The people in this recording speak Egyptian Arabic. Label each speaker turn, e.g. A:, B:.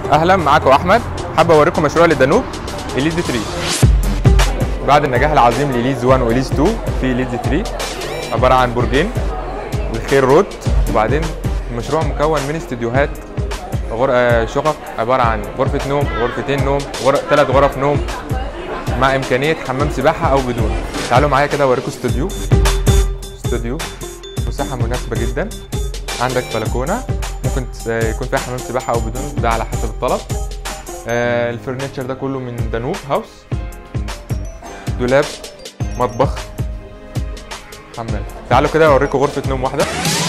A: اهلا معاكم احمد حابب اوريكم مشروع للدانوب اليد 3 بعد النجاح العظيم لليدز 1 وليدز 2 في ليدز 3 عباره عن برجين والخير رود وبعدين المشروع مكون من استديوهات غر... آه، شقق عباره عن غرفه نوم غرفتين نوم غر... ثلاث غرف نوم مع امكانيه حمام سباحه او بدون تعالوا معايا كده اوريكم استوديو استوديو مساحه مناسبه جدا عندك بلكونه ممكن تس- يكون فيها حمام سباحه او بدون ده على حسب الطلب آه، الفرنتشر ده كله من دانوب هاوس دولاب مطبخ حمام تعالوا كده اوريكم غرفه نوم واحده